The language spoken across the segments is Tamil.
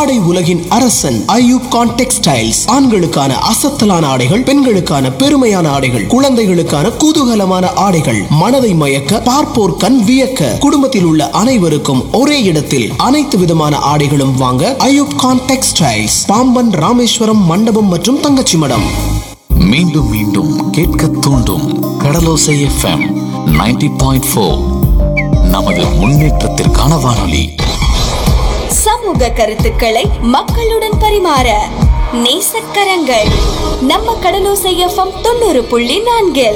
ஆடை உலகின் அரசன் ஐயூப் கான் டெக்ஸ்டைல்ஸ் ஆண்களுக்கான அசத்தலான ஆடைகள் பெண்களுக்கான பெருமையான ஆடைகள் குழந்தைகளுக்கான குதூகலமான ஆடைகள் மனதை மயக்க பார்ப்போர் கண் வியக்க குடும்பத்தில் உள்ள அனைவருக்கும் ஒரே இடத்தில் அனைத்து விதமான ஆடைகளும் வாங்க ஐயூப் கான் டெக்ஸ்டைல்ஸ் பாம்பன் ராமேஸ்வரம் மண்டபம் மற்றும் தங்கச்சி மடம் மீண்டும் மீண்டும் கேட்க தூண்டும் கடலோசை எஃப்எம் 90.4 பாயிண்ட் ஃபோர் நமது முன்னேற்றத்திற்கான வானொலி சமூக கருத்துக்களை மக்களுடன் பரிமாற நேசக்கரங்கள் நம்ம கடலோசை எஃப்எம் தொண்ணூறு புள்ளி நான்கில்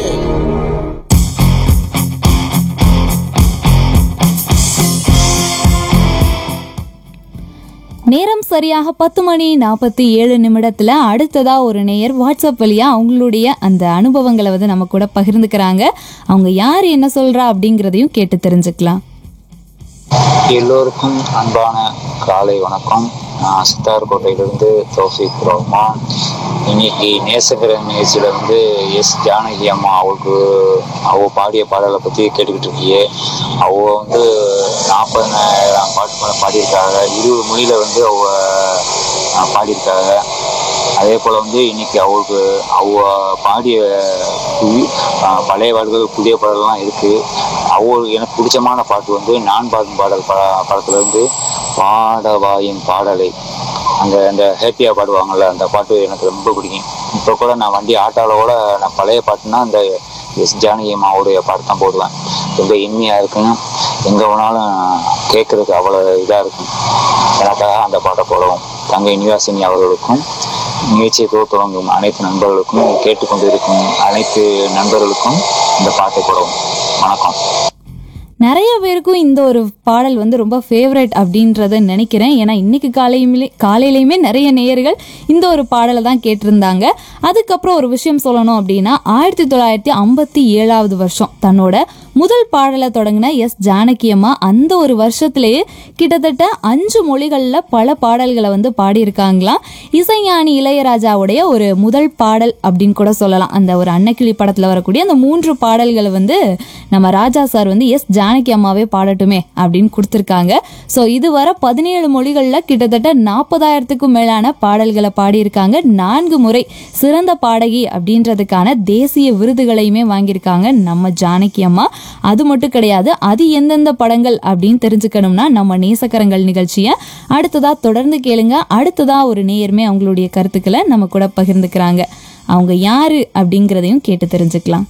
நேரம் சரியாக பத்து மணி நாற்பத்தி ஏழு நிமிடத்துல அடுத்ததா ஒரு நேயர் வாட்ஸ்அப் வழியா அவங்களுடைய அந்த அனுபவங்களை வந்து நம்ம கூட பகிர்ந்துக்கிறாங்க அவங்க யார் என்ன சொல்றா அப்படிங்கிறதையும் கேட்டு தெரிஞ்சுக்கலாம் எல்லோருக்கும் அன்பான காலை வணக்கம் நான் சித்தார்கோட்டையிலிருந்து தௌஃபிக் ரஹ்மான் இன்னைக்கு நேசகரன் நிகழ்ச்சியில் வந்து எஸ் ஜானகி அம்மா அவளுக்கு அவ பாடிய பாடலை பற்றி கேட்டுக்கிட்டு இருக்கியே அவ வந்து நாற்பதாயிரம் பாட்டு மேலே பாடியிருக்காங்க இருபது மொழியில் வந்து அவ அஹ், பாடியிருக்காங்க அதே போல் வந்து இன்னைக்கு அவளுக்கு அவ பாடிய புதி- அஹ், பழைய பாடல்கள் புதிய பாடல்லாம் இருக்குது அவளுக்கு எனக்கு பிடிச்சமான பாட்டு வந்து நான் பாடும் பாடல் பட படத்துலேருந்து பாடவாயின் பாடலை அந்த அந்த ஹேப்பியாக பாடுவாங்கள்ல அந்த பாட்டு எனக்கு ரொம்ப பிடிக்கும் இப்போ கூட நான் வண்டி ஆட்டோவில் கூட நான் பழைய பாட்டுனா அந்த எஸ் ஜானகி அம்மாவுடைய பாட்டு தான் போடுவேன் ரொம்ப இனிமையாக இருக்கும் எங்கே வேணாலும் கேட்குறதுக்கு அவ்வளோ இதாக இருக்கும் எனக்காக அந்த பாட்டை போடுவோம் தங்கை நிவாசினி அவர்களுக்கும் நிகழ்ச்சியை தொடங்கும் அனைத்து நண்பர்களுக்கும் கேட்டுக்கொண்டிருக்கும் அனைத்து நண்பர்களுக்கும் இந்த பாட்டை போடுவோம் வணக்கம் நிறைய பேருக்கும் இந்த ஒரு பாடல் வந்து ரொம்ப ஃபேவரட் அப்படின்றத நினைக்கிறேன் ஏன்னா இன்னைக்கு காலையிலே காலையிலையுமே நிறைய நேயர்கள் இந்த ஒரு பாடலை தான் கேட்டிருந்தாங்க அதுக்கப்புறம் ஒரு விஷயம் சொல்லணும் அப்படின்னா ஆயிரத்தி தொள்ளாயிரத்தி ஐம்பத்தி ஏழாவது வருஷம் தன்னோட முதல் பாடலை தொடங்கின எஸ் ஜானகி அம்மா அந்த ஒரு வருஷத்திலேயே கிட்டத்தட்ட அஞ்சு மொழிகளில் பல பாடல்களை வந்து பாடியிருக்காங்களாம் இசைஞானி இளையராஜாவுடைய ஒரு முதல் பாடல் அப்படின்னு கூட சொல்லலாம் அந்த ஒரு அன்னக்கிளி படத்தில் வரக்கூடிய அந்த மூன்று பாடல்களை வந்து நம்ம ராஜா சார் வந்து எஸ் ஜானகி அம்மாவே பாடட்டுமே அப்படின்னு கொடுத்துருக்காங்க ஸோ இதுவரை பதினேழு மொழிகளில் கிட்டத்தட்ட நாற்பதாயிரத்துக்கும் மேலான பாடல்களை பாடியிருக்காங்க நான்கு முறை சிறந்த பாடகி அப்படின்றதுக்கான தேசிய விருதுகளையுமே வாங்கியிருக்காங்க நம்ம ஜானகி அம்மா அது மட்டும் கிடையாது அது எந்தெந்த படங்கள் அப்படின்னு தெரிஞ்சுக்கணும்னா நம்ம நேசக்கரங்கள் நிகழ்ச்சியை அடுத்ததா தொடர்ந்து கேளுங்க அடுத்ததா ஒரு நேயர்மே அவங்களுடைய கருத்துக்களை நம்ம கூட பகிர்ந்துக்கிறாங்க அவங்க யாரு அப்படிங்கிறதையும் கேட்டு தெரிஞ்சுக்கலாம்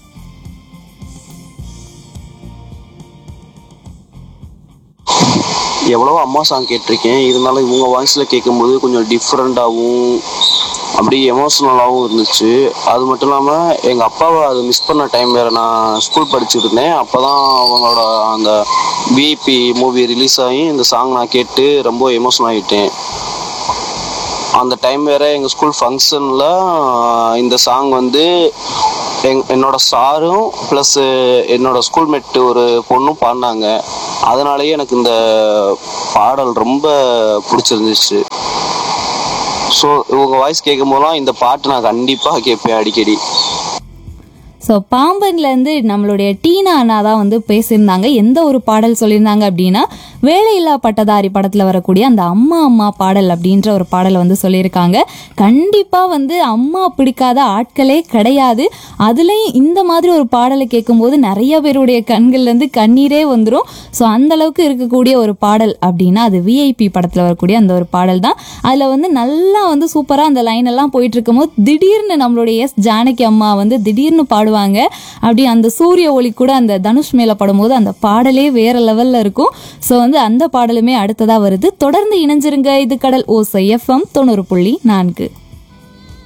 எவ்வளவோ அம்மா சாங் கேட்டிருக்கேன் இருந்தாலும் இவங்க வாய்ஸில் கேட்கும்போது கொஞ்சம் டிஃப்ரெண்ட்டாகவும் அப்படி எமோஷ்னலாகவும் இருந்துச்சு அது மட்டும் இல்லாமல் எங்கள் அப்பாவை அது மிஸ் பண்ண டைம் வேறு நான் ஸ்கூல் படிச்சுட்டு இருந்தேன் அப்போ தான் அவங்களோட அந்த விஐபி மூவி ரிலீஸ் ஆகி இந்த சாங் நான் கேட்டு ரொம்ப எமோஷனல் ஆகிட்டேன் அந்த டைம் வேற எங்கள் ஸ்கூல் ஃபங்க்ஷனில் இந்த சாங் வந்து எங் என்னோட சாரும் ப்ளஸ் என்னோட ஸ்கூல்மேட் ஒரு பொண்ணும் பாடினாங்க அதனாலேயே எனக்கு இந்த பாடல் ரொம்ப பிடிச்சிருந்துச்சு ஸோ இவங்க வாய்ஸ் கேட்கும் போதெல்லாம் இந்த பாட்டு நான் கண்டிப்பாக கேட்பேன் அடிக்கடி ஸோ பாம்பன்லேருந்து நம்மளுடைய டீனா அண்ணா தான் வந்து பேசியிருந்தாங்க எந்த ஒரு பாடல் சொல்லியிருந்தாங்க அப்படின்னா வேலையில்லா பட்டதாரி படத்தில் வரக்கூடிய அந்த அம்மா அம்மா பாடல் அப்படின்ற ஒரு பாடலை வந்து சொல்லியிருக்காங்க கண்டிப்பாக வந்து அம்மா பிடிக்காத ஆட்களே கிடையாது அதுலேயும் இந்த மாதிரி ஒரு பாடலை கேட்கும்போது நிறைய பேருடைய கண்கள்லேருந்து கண்ணீரே வந்துடும் ஸோ அந்த அளவுக்கு இருக்கக்கூடிய ஒரு பாடல் அப்படின்னா அது விஐபி படத்தில் வரக்கூடிய அந்த ஒரு பாடல் தான் அதில் வந்து நல்லா வந்து சூப்பராக அந்த லைன் எல்லாம் போயிட்டு இருக்கும்போது திடீர்னு நம்மளுடைய எஸ் ஜானகி அம்மா வந்து திடீர்னு பாடுவாங்க அப்படி அந்த சூரிய ஒளி கூட அந்த தனுஷ் மேலே படும்போது அந்த பாடலே வேற லெவலில் இருக்கும் ஸோ வந்து அந்த பாடலுமே அடுத்ததாக வருது தொடர்ந்து இணைஞ்சிருங்க இது கடல் ஓசை எஃப்எம் தொண்ணூறு புள்ளி நான்கு